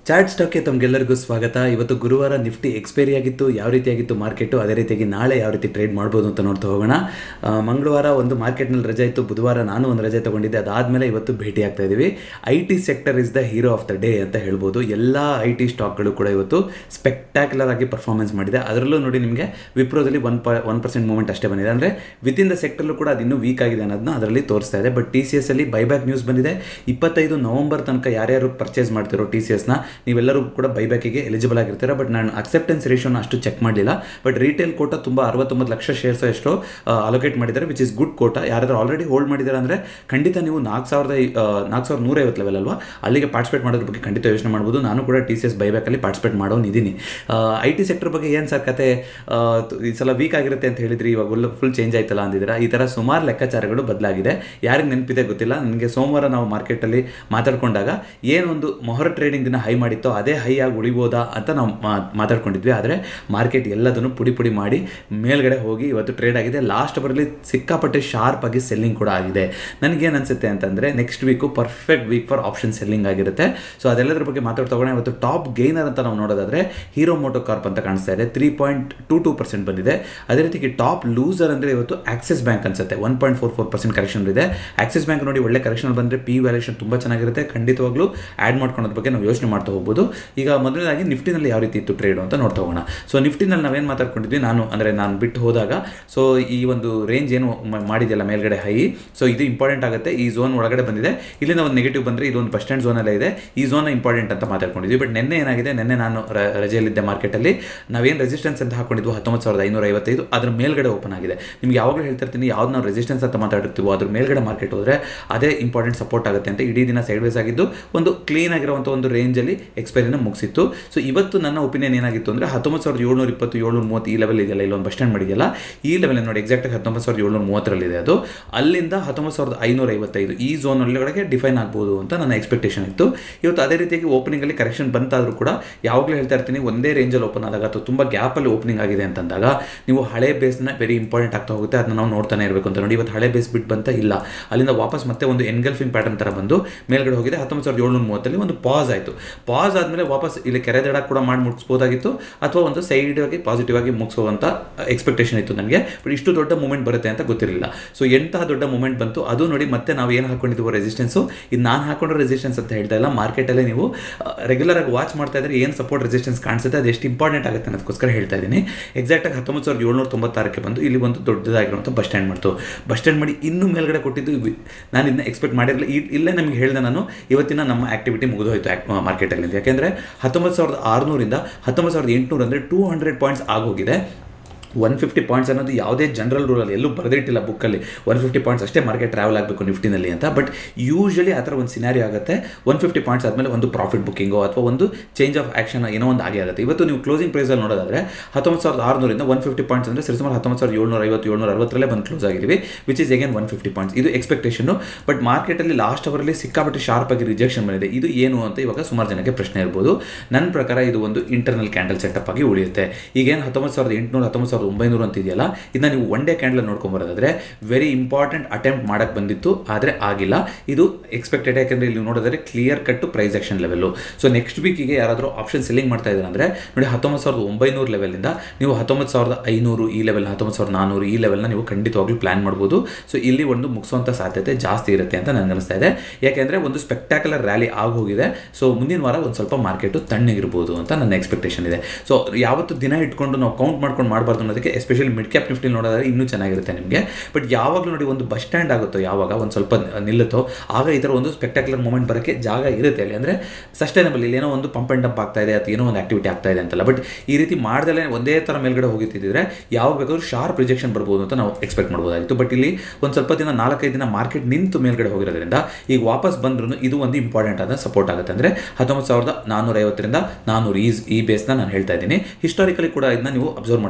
chart ಸ್ಟಾಕ್ಗೆ ತಮಗೆಲ್ಲರಿಗೂ ಸ್ವಾಗತ ಇವತ್ತು ಗುರುವಾರ ನಿಫ್ಟಿ ಎಕ್ಸ್ಪೈರಿ ಆಗಿತ್ತು ಯಾವ ರೀತಿಯಾಗಿತ್ತು ಮಾರ್ಕೆಟು ಅದೇ ರೀತಿಯಾಗಿ ನಾಳೆ ಯಾವ ರೀತಿ ಟ್ರೇಡ್ ಮಾಡ್ಬೋದು ಅಂತ ನೋಡ್ತಾ ಹೋಗೋಣ ಆ, ಮಂಗಳವಾರ ಒಂದು ಮಾರ್ಕೆಟ್ನಲ್ಲಿ ರಜೆ ಇತ್ತು ಬುಧವಾರ ನಾನು ಒಂದು ರಜೆ ತಗೊಂಡಿದ್ದೆ ಅದಾದಮೇಲೆ ಇವತ್ತು ಭೇಟಿ ಆಗ್ತಾ ಇದ್ದೀವಿ I T sector is the hero of the day ಅಂತ ಹೇಳ್ಬೋದು ಎಲ್ಲ ಐ ಟಿ ಸ್ಟಾಕ್ಗಳು ಕೂಡ ಇವತ್ತು ಸ್ಪೆಕ್ಟ್ಯಾಕ್ಯುಲರ್ ಆಗಿ ಪರ್ಫಾರ್ಮೆನ್ಸ್ ಮಾಡಿದೆ ಅದರಲ್ಲೂ ನೋಡಿ ನಿಮಗೆ ವಿಪ್ರೋದಲ್ಲಿ ಒನ್ ಪ ಒನ್ ಪರ್ಸೆಂಟ್ ಮೂವ್ಮೆಂಟ್ ಅಷ್ಟೇ ಬಂದಿದೆ ಅಂದರೆ ವಿತಿನ್ ದ ಸೆಕ್ಟರ್ಲು ಕೂಡ ಅದು ಇನ್ನೂ ವೀಕ್ ಆಗಿದೆ ಅನ್ನೋದನ್ನ ಅದರಲ್ಲಿ ತೋರಿಸ್ತಾ ಇದೆ ಬಟ್ ಟಿ ಸಿ ಎಸ್ ಅಲ್ಲಿ ಬೈಬ್ಯಾಕ್ ನ್ಯೂಸ್ ಬಂದಿದೆ ಇಪ್ಪತ್ತೈದು ನವಂಬರ್ ತನಕ ಯಾರ್ಯಾರು ಪರ್ಚೇಸ್ ಮಾಡ್ತಿರೋ ಟಿ ಸಿ ಎಸ್ನ ನೀವೆಲ್ಲರೂ ಕೂಡ ಬೈಬ್ಯಾಕಿಗೆ ಎಲಿಜಿಬಲ್ ಆಗಿರ್ತೀರ ಬಟ್ ನಾನು ಅಕ್ಸೆಪ್ಟೆನ್ಸ್ ರೇಷೋನ ಅಷ್ಟು ಚೆಕ್ ಮಾಡಲಿಲ್ಲ ಬಟ್ ರಿಟೇಲ್ ಕೋಟ ತುಂಬ ಅರವತ್ತೊಂಬತ್ತು ಲಕ್ಷ ಶೇರ್ಸ್ ಎಷ್ಟು ಅಲೋಕೇಟ್ ಮಾಡಿದ್ದಾರೆ ವಿಚ್ ಇಸ್ ಗುಡ್ ಕೋಟ ಯಾರಾದರೂ ಆಲ್ರೆಡಿ ಹೋಲ್ಡ್ ಮಾಡಿದ್ದಾರೆ ಅಂದರೆ ಖಂಡಿತ ನೀವು ನಾಲ್ಕು ಸಾವಿರದ ನಾಲ್ಕು ಸಾವಿರದ ನೂರೈವತ್ತು ಲೆವೆಲ್ ಅಲ್ವಾ ಅಲ್ಲಿಗೆ ಪಾರ್ಟಿಸಿಪೇಟ್ ಮಾಡೋದ್ರ ಬಗ್ಗೆ ಖಂಡಿತ ಯೋಚನೆ ಮಾಡ್ಬೋದು ನಾನು ಕೂಡ ಟಿ ಸಿ ಎಸ್ ಬೈಬ್ಯಾಕಲ್ಲಿ ಪಾರ್ಟಿಸಿಪೇಟ್ ಮಾಡೋನಿದ್ದೀನಿ ಐ ಟಿ ಸೆಕ್ಟರ್ ಬಗ್ಗೆ ಏನು ಸರ್ ಕತೆ ಆ, ತು- ಈ ಸಲ ವೀಕ್ ಆಗಿರುತ್ತೆ ಅಂತ ಹೇಳಿದ್ರಿ ಇವಾಗ ಫುಲ್ ಚೇಂಜ್ ಆಯ್ತಲ್ಲ ಅಂದಿದ್ದೀರಾ ಈ ಥರ ಸುಮಾರು ಲೆಕ್ಕಾಚಾರಗಳು ಬದಲಾಗಿದೆ ಯಾರಿಗೆ ನೆನಪಿದೆ ಗೊತ್ತಿಲ್ಲ ನನಗೆ ಸೋಮವಾರ ನಾವು ಮಾರ್ಕೆಟಲ್ಲಿ ಮಾತಾಡ್ಕೊಂಡಾಗ ಏನೊಂದು ಮೊಹರ ಟ್ರೇಡಿಂಗ್ ದಿನ ಹೈ ಮಾಡಿತ್ತೋ ಅದೇ ಹೈ ಆಗಿ ಉಳಿಬೋದಾ ಅಂತ ನಾವು ಮಾ- ಮಾತಾಡ್ಕೊಂಡಿದ್ವಿ ಆದರೆ ಮಾರ್ಕೆಟ್ ಎಲ್ಲದನ್ನು ಪುಡಿ ಪುಡಿ ಮಾಡಿ ಮೇಲ್ಗಡೆ ಹೋಗಿ ಇವತ್ತು ಟ್ರೇಡ್ ಆಗಿದೆ ಲಾಸ್ಟ್ ಅವರಲ್ಲಿ ಸಿಕ್ಕಾಪಟ್ಟೆ ಶಾರ್ಪ್ ಆಗಿ ಸೆಲ್ಲಿಂಗ್ ಕೂಡ ಆಗಿದೆ ನನಗೇನು ಅನಿಸುತ್ತೆ ಅಂತಂದರೆ next week perfect week for option selling ಆಗಿರುತ್ತೆ ಸೊ ಅದೆಲ್ಲದ್ರ ಬಗ್ಗೆ ಮಾತಾಡ್ತಾ ಹೋಗೋಣ ಇವತ್ತು ಟಾಪ್ ಗೈನರ್ ಅಂತ ನಾವು ನೋಡೋದಾದ್ರೆ ಹೀರೋ ಮೋಟೋ ಕಾರ್ಪ್ ಅಂತ ಕಾಣಿಸ್ತಾ ಇದೆ three point two two percent ಬಂದಿದೆ ಅದೇ ರೀತಿ ಟಾಪ್ ಲೂಸರ್ ಅಂದರೆ ಇವತ್ತು ಆಕ್ಸಿಸ್ ಬ್ಯಾಂಕ್ ಅನ್ಸುತ್ತೆ one point four four percent correction ಇದೆ ಆಕ್ಸಿಸ್ ಬ್ಯಾಂಕ್ ನೋಡಿ ಒಳ್ಳೆ ಕರೆಕ್ಷನ್ ಬಂದರೆ ಪಿ ವ್ಯಾಲ್ಯೂಷನ್ ತುಂಬ ಚೆನ್ನಾಗಿರುತ್ತೆ ಖಂಡಿತವಾಗ್ಲೂ ಆ್ಯಡ್ ಮಾಡ್ಕೊಳೋದ್ರ ಬಗ್ಗೆ ನಾವು ಯೋಚನೆ ಮಾಡ್ತಾ ಹೋಗ್ಬೋದು ಈಗ ಮೊದಲನೇದಾಗಿ ನಿಫ್ಟಿನಲ್ಲಿ ಯಾವ ರೀತಿ ಇತ್ತು ಟ್ರೇಡ್ ಅಂತ ನೋಡ್ತಾ ಹೋಗೋಣ ಸೊ ನಿಫ್ಟಿನಲ್ಲಿ ನಾವೇನು ಮಾತಾಡ್ಕೊಂಡಿದ್ವಿ ನಾನು ಅಂದರೆ ನಾನು ಬಿಟ್ಟು ಹೋದಾಗ ಸೊ ಈ ಒಂದು ರೇಂಜ್ ಏನು ಮ- ಮಾಡಿದೆಯಲ್ಲ ಮೇಲ್ಗಡೆ ಹೈ ಸೊ ಇದು ಇಂಪಾರ್ಟೆಂಟ್ ಆಗುತ್ತೆ ಈ ಝೋನ್ ಒಳಗಡೆ ಬಂದಿದೆ ಇಲ್ಲಿಂದ ಒಂದು ನೆಗೆಟಿವ್ ಬಂದರೆ ಇದೊಂದು ಫಸ್ಟ್ ಸ್ಟ್ಯಾಂಡ್ ಝೋನಲ್ಲೇ ಇದೆ ಈ ಝೋನ್ ಇಂಪಾರ್ಟೆಂಟ್ ಅಂತ ಮಾತಾಡ್ಕೊಂಡಿದ್ವಿ ಬಟ್ ನಿನ್ನೆ ಏನಾಗಿದೆ ನಿನ್ನೆ ನಾನು ರ- ರಜೆಯಲ್ಲಿದ್ದೆ ಮಾರ್ಕೆಟಲ್ಲಿ ನಾವೇನು ರೆಸಿಸ್ಟೆನ್ಸ್ ಅಂತ ಹಾಕೊಂಡಿದ್ವು ಹತ್ತೊಂಬತ್ತು ಸಾವಿರದ ಐನೂರ ಐವತ್ತೈದು ಅದ್ರ ಮೇಲ್ಗಡೆ ಓಪನ್ ಆಗಿದೆ ನಿಮ್ಗೆ ಯಾವಾಗಲೂ ಹೇಳ್ತಿರ್ತೀನಿ ಯಾವ್ದು ನಾವು ರೆಸಿಸ್ಟೆನ್ಸ್ ಅಂತ ಮಾತಾಡ್ತೀವೋ ಅದ್ರ ಮೇಲ್ಗಡೆ ಮಾರ್ಕೆಟ್ ಹೋದರೆ ಅದೇ ಇಂಪಾರ್ಟೆಂಟ್ ಸಪೋರ್ಟ್ ಆಗುತ್ತೆ ಅಂತ ಇಡೀ ದಿನ ಸೈಡ್ ವೇಸ್ ಆಗಿದ್ದು ಒಂದು ಕ್ಲೀನ್ ಆಗಿರುವಂಥ ಒಂದು ರೇಂಜಲ್ಲಿ ಎಕ್ಸ್ಪೈರಿನ ಮುಗಿಸಿತ್ತು ಸೊ ಇವತ್ತು ನನ್ನ ಒಪಿನಿಯನ್ ಏನಾಗಿತ್ತು ಅಂದರೆ ಹತ್ತೊಂಬತ್ತು ಸಾವಿರದ ಏಳ್ನೂರ ಇಪ್ಪತ್ತು ಏಳ್ನೂರ ಮೂವತ್ತು ಈ ಲೆವೆಲ್ ಇದೆಯಲ್ಲ ಇಲ್ಲೊಂದು ಬಸ್ ಸ್ಟ್ಯಾಂಡ್ ಮಾಡಿದೆಯಲ್ಲ ಈ ಲೆವೆಲ್ ನೋಡಿ ಎಕ್ಸಾಕ್ಟಾಗಿ ಹತ್ತೊಂಬತ್ತು ಸಾವಿರದ ಏಳ್ನೂರ ಮೂವತ್ತರಲ್ಲಿದೆ ಅದು ಅಲ್ಲಿಂದ ಹತ್ತೊಂಬತ್ತು ಸಾವಿರದ ಐನೂರ ಐವತ್ತೈದು ಈ ಝೋನ್ ಒಳಗಡೆ ಡಿಫೈನ್ ಆಗ್ಬೋದು ಅಂತ ನನ್ನ ಎಕ್ಸ್ಪೆಕ್ಟೇಷನ್ ಇತ್ತು ಇವತ್ತು ಅದೇ ರೀತಿಯಾಗಿ ಓಪನಿಂಗಲ್ಲಿ ಕರೆಕ್ಷನ್ ಬಂತಾದರೂ ಕೂಡ ಯಾವಾಗಲೂ ಹೇಳ್ತಾ ಇರ್ತೀನಿ ಒಂದೇ ರೇಂಜಲ್ಲಿ ಓಪನ್ ಆದಾಗ ಅಥವಾ ತುಂಬ ಗ್ಯಾಪಲ್ಲಿ ಓಪನಿಂಗ್ ಆಗಿದೆ ಅಂತಂದಾಗ ನೀವು ಹಳೆ ಬೇಸ್ನ ವೆರಿ ಇಂಪಾರ್ಟೆಂಟ್ ಆಗ್ತಾ ಹೋಗುತ್ತೆ ಅದನ್ನ ನಾವು ನೋಡ್ತಾನೆ ಇರಬೇಕು ಅಂತ ನೋಡಿ ಇವತ್ತು ಹಳೆ ಬೇಸ್ ಬಿಟ್ಟು ಬಂತ ಇಲ್ಲ ಅಲ್ಲಿಂದ ವಾಪಸ್ ಮತ್ತೆ ಒಂದು ಎನ್ಗಲ್ಫಿಂಗ್ ಪ್ಯಾಟರ್ನ್ ಥರ ಬಂದು ಮೇಲ್ಗಡೆ ಹೋಗಿದೆ ಹತ್ತೊಂಬತ್ತು ಸಾವಿರದ ಏಳ್ನೂರ ಮೂವತ್ತಲ್ಲಿ ಒಂದು ಪಾಸ್ ಆಯಿತು ಪಾಸ್ ಆದಮೇಲೆ ವಾಪಸ್ ಇಲ್ಲಿ ಕೆರೆ ದಡ ಕೂಡ ಮಾಡಿ ಮುಗಿಸ್ಬೋದಾಗಿತ್ತು ಅಥವಾ ಒಂದು ಸೈಡ್ ಆಗಿ ಪಾಸಿಟಿವ್ ಆಗಿ ಮುಗಿಸುವಂಥ ಎಕ್ಸ್ಪೆಕ್ಟೇಷನ್ ಇತ್ತು ನನಗೆ ಬಟ್ ಇಷ್ಟು ದೊಡ್ಡ ಮೂಮೆಂಟ್ ಬರುತ್ತೆ ಅಂತ ಗೊತ್ತಿರಲಿಲ್ಲ ಸೊ ಎಂತಹ ದೊಡ್ಡ ಮೂಮೆಂಟ್ ಬಂತು ಅದು ನೋಡಿ ಮತ್ತೆ ನಾವು ಏನು ಹಾಕೊಂಡಿದ್ದೀವೋ ರೆಸಿಸ್ಟೆನ್ಸು ಇದು ನಾನು ಹಾಕೊಂಡ್ರೆ ರೆಸಿಸ್ಟೆನ್ಸ್ ಅಂತ ಹೇಳ್ತಾ ಇಲ್ಲ ಮಾರ್ಕೆಟಲ್ಲೇ ನೀವು ರೆಗ್ಯುಲರ್ ಆಗಿ ವಾಚ್ ಮಾಡ್ತಾ ಇದ್ರೆ ಏನು ಸಪೋರ್ಟ್ ರೆಸಿಸ್ಟೆನ್ಸ್ ಕಾಣಿಸುತ್ತೆ ಅದು ಎಷ್ಟು ಇಂಪಾರ್ಟೆಂಟ್ ಆಗುತ್ತೆ ಅನ್ನೋದಕ್ಕೋಸ್ಕರ ಹೇಳ್ತಾ ಇದ್ದೀನಿ ಎಕ್ಸಾಕ್ಟಾಗಿ ಹತ್ತೊಂಬತ್ತು ಸಾವಿರದ ಏಳ್ನೂರ ತೊಂಬತ್ತಾರಕ್ಕೆ ಬಂದು ಇಲ್ಲಿ ಒಂದು ದೊಡ್ಡದಾಗಿರುವಂಥ ಬಸ್ ಸ್ಟ್ಯಾಂಡ್ ಮಾಡ್ತು ಬಸ್ ಸ್ಟ್ಯಾಂಡ್ ಮಾಡಿ ಇನ್ನೂ ಮೇಲ್ಗಡೆ ಕೊಟ್ಟಿದ್ದು ಇವಿ- ನಾನು ಇದನ್ನ ಎಕ್ಸ್ಪೆಕ್ಟ್ ಮಾಡಿರಲಿಲ್ಲ ಈ ಇಲ್ಲೇ ನಮಗೆ ಹೇಳಿದೆ ನಾನು ಇವತ್ತಿನ ನಮ್ಮ ಆಕ್ಟಿವಿಟಿ ಮುಗಿದೋಯ್ತು ಮಾರ್ಕೆಟಲ್ಲಿ ಯಾಕೆಂದರೆ ಹತ್ತೊಂಬತ್ತು ಸಾವಿರದ ಆರುನೂರಿಂದ ಹತ್ತೊಂಬತ್ತು ಸಾವಿರದ ಎಂಟುನೂರು ಅಂದರೆ ಟೂ ಹಂಡ್ರೆಡ್ ಪಾಯಿಂಟ್ಸ್ ಆಗೋಗಿದೆ ಒನ್ ಫಿಫ್ಟಿ ಪಾಯಿಂಟ್ಸ್ ಅನ್ನೋದು ಯಾವುದೇ ಜನರಲ್ ರೂಲಲ್ಲಿ ಎಲ್ಲೂ ಬರೆದಿಟ್ಟಿಲ್ಲ ಬುಕ್ಕಲ್ಲಿ ಒನ್ ಫಿಫ್ಟಿ ಪಾಯಿಂಟ್ಸ್ ಅಷ್ಟೇ ಮಾರ್ಕೆಟ್ ಟ್ರಾವೆಲ್ ಆಗಬೇಕು ನಿಫ್ಟಿನಲ್ಲಿ ಅಂತ ಬಟ್ ಯೂಶಲಿ ಆ ಥರ ಒಂದು ಸಿನಾರಿ ಆಗುತ್ತೆ ಒನ್ ಫಿಫ್ಟಿ ಪಾಯಿಂಟ್ಸ್ ಆದಮೇಲೆ ಒಂದು ಪ್ರಾಫಿಟ್ ಬುಕ್ಕಿಂಗೋ ಅಥವಾ ಒಂದು ಚೇಂಜ್ ಆಫ್ ಆ್ಯಕ್ಷನ್ ಏನೋ ಒಂದು ಆಗೇ ಆಗುತ್ತೆ ಇವತ್ತು ನೀವು ಕ್ಲೋಸಿಂಗ್ ಪ್ರೈಸಲ್ಲಿ ನೋಡೋದಾದ್ರೆ ಹತ್ತೊಂಬತ್ತು ಸಾವಿರದ ಆರುನೂರಿಂದ ಒನ್ ಫಿಫ್ಟಿ ಪಾಯಿಂಟ್ಸ್ ಅಂದರೆ ಸರಿಸುಮಾರು ಹತ್ತೊಂಬತ್ತು ಸಾವಿರದ ಏಳ್ನೂರ ಐವತ್ತು ಏಳ್ನೂರ ಅರವತ್ತರಲ್ಲೇ ಬಂದು ಕ್ಲೋಸ್ ಆಗಿದ್ದೀವಿ which is again one fifty points ಇದು ಎಕ್ಸ್ಪೆಕ್ಟೇಷನು ಬಟ್ ಮಾರ್ಕೆಟಲ್ಲಿ ಲಾಸ್ಟ್ ಅವರಲ್ಲಿ ಸಿಕ್ಕಾಪಟ್ಟೆ ಶಾರ್ಪ್ ಆಗಿ ರಿಜೆಕ್ಷನ್ ಬಂದಿದೆ ಇದು ಏನು ಅಂತ ಇವಾಗ ಸುಮಾರು ಜನಕ್ಕೆ ಪ್ರಶ್ನೆ ಇರ್ಬೋದು ನನ್ನ ಪ್ರಕಾರ ಇದು ಒಂದು ಇಂಟರ್ನಲ್ ಕ್ಯಾಂಡಲ್ ಸೆಟಪ್ ಆಗಿ ಉಳಿಯುತ್ತೆ ಈಗೇನು ಹತ್ತೊಂಬತ್ತು ಸಾವಿರದ ಎಂಟುನೂರ ಹತ್ತೊಂಬತ್ತು ಸಾವಿರದ ಒಂಬೈನೂರು ಅಂತ ಇದೆಯಲ್ಲ ಇದನ್ನ ನೀವು ಒನ್ ಡೇ ಕ್ಯಾಂಡಲ್ ನೋಡ್ಕೊಂಬರೋದಾದ್ರೆ ವೆರಿ ಇಂಪಾರ್ಟೆಂಟ್ ಅಟೆಂಪ್ಟ್ ಮಾಡಕ್ಕೆ ಬಂದಿತ್ತು ಆದರೆ ಆಗಿಲ್ಲ ಇದು ಎಕ್ಸ್ಪೆಕ್ಟೆಡ್ ಯಾಕೆಂದರೆ ಇಲ್ಲಿ ನೋಡೋದಾದ್ರೆ clear cut price action level so next ವೀಕಿಗೆ ಯಾರಾದರೂ ಆಪ್ಷನ್ ಸೆಲ್ಲಿಂಗ್ ಮಾಡ್ತಾ ಇದ್ದಾರೆ ಅಂದರೆ ನೋಡಿ ಹತ್ತೊಂಬತ್ತು ಸಾವಿರದ ಒಂಬೈನೂರು ಲೆವೆಲಿಂದ ನೀವು ಹತ್ತೊಂಬತ್ತು ಸಾವಿರದ ಐನೂರು ಈ ಲೆವೆಲ್ ಹತ್ತೊಂಬತ್ತು ಸಾವಿರದ ನಾನ್ನೂರು ಈ ಲೆವೆಲ್ನ ನೀವು ಖಂಡಿತವಾಗ್ಲೂ ಪ್ಲಾನ್ ಮಾಡ್ಬೋದು ಸೊ ಇಲ್ಲಿ ಒಂದು ಮುಗಿಸುವಂಥ ಸಾಧ್ಯತೆ ಜಾಸ್ತಿ ಇರುತ್ತೆ ಅಂತ ನನಗೆ ಅನಿಸ್ತಾ ಇದೆ ಯಾಕೆಂದರೆ ಒಂದು ಸ್ಪೆಕ್ಟಾಕ್ಯುಲರ್ ರ್ಯಾಲಿ ಆಗೋಗಿದೆ ಸೊ ಮುಂದಿನ ವಾರ ಒಂದು ಸ್ವಲ್ಪ ಮಾರ್ಕೆಟು ತಣ್ಣಗಿರ್ಬೋದು ಅಂತ ನನ್ನ ಎಕ್ಸ್ಪೆಕ್ಟೇಷನ್ ಇದೆ ಸೊ ಯಾವತ್ತು ದಿನ ಇಟ್ಕೊಂಡು ನಾವು ಕೌಂಟ್ ಮಾಡ್ಕೊಂಡು ಮಾಡಬಾರ್ದು ಅನ್ನೋದಕ್ಕೆ ಎಸ್ಪೆಷಲಿ ಮಿಡ್ ಕ್ಯಾಪ್ ನಿಫ್ಟಿ ನೋಡೋದಾದ್ರೆ ಇನ್ನೂ ಚೆನ್ನಾಗಿರುತ್ತೆ ನಿಮಗೆ ಬಟ್ ಯಾವಾಗಲೂ ನೋಡಿ ಒಂದು ಬಸ್ ಸ್ಟ್ಯಾಂಡ್ ಆಗುತ್ತೋ ಯಾವಾಗ ಒಂದು ಸ್ವಲ್ಪ ನಿಲ್ಲುತ್ತೋ ಆಗ ಈ ಥರ ಒಂದು ಸ್ಪೆಕ್ಟಾಕ್ಯುಲರ್ ಮೂಮೆಂಟ್ ಬರೋಕ್ಕೆ ಜಾಗ ಇರುತ್ತೆ ಅಲ್ಲಿ ಅಂದರೆ ಸಸ್ಟೈನಬಲ್ ಇಲ್ಲಿ ಏನೋ ಒಂದು ಪಂಪ್ ಆ್ಯಂಡ್ ಡಂಪ್ ಆಗ್ತಾ ಇದೆ ಅಥವಾ ಏನೋ ಒಂದು ಆಕ್ಟಿವಿಟಿ ಆಗ್ತಾ ಇದೆ ಅಂತಲ್ಲ ಬಟ್ ಈ ರೀತಿ ಮಾಡ್ದಲೇ ಒಂದೇ ಥರ ಮೇಲ್ಗಡೆ ಹೋಗಿತ್ತಿದ್ರೆ ಯಾವಾಗ ಬೇಕಾದ್ರೂ ಶಾರ್ಪ್ ರಿಜೆಕ್ಷನ್ ಬರ್ಬೋದು ಅಂತ ನಾವು ಎಕ್ಸ್ಪೆಕ್ಟ್ ಮಾಡ್ಬೋದಾಗಿತ್ತು ಬಟ್ ಇಲ್ಲಿ ಒಂದು ಸ್ವಲ್ಪ ದಿನ ನಾಲ್ಕೈದು ದಿನ ಮಾರ್ಕೆಟ್ ನಿಂತು ಮೇಲ್ಗಡೆ ಹೋಗಿರೋದ್ರಿಂದ ಈಗ ವಾಪಸ್ ಬಂದ್ರೂ ಇದು ಒಂದು ಇಂಪಾರ್ಟೆಂಟ್ ಆದ ಸಪೋರ್ಟ್ ಆಗುತ್ತೆ ಅಂದರೆ ಹತ್ತೊಂಬತ್ತು ಸಾವಿರದ ನಾನ್ನೂರ ಐವತ್ತರಿಂದ ನಾನ್ನೂರು ಈ ಈ ಬೇಸ್ನ ನಾನು ಹೇಳ್ತಾ ಇದ್ದೀನಿ ಹಿಸ್ಟಾರಿಕಲಿ ಕೂಡ ಇದನ್ನ ನೀವು ಅಬ್ಸರ್ವ್ ಮಾಡ್ತಾ ಬರ್ಬೋದು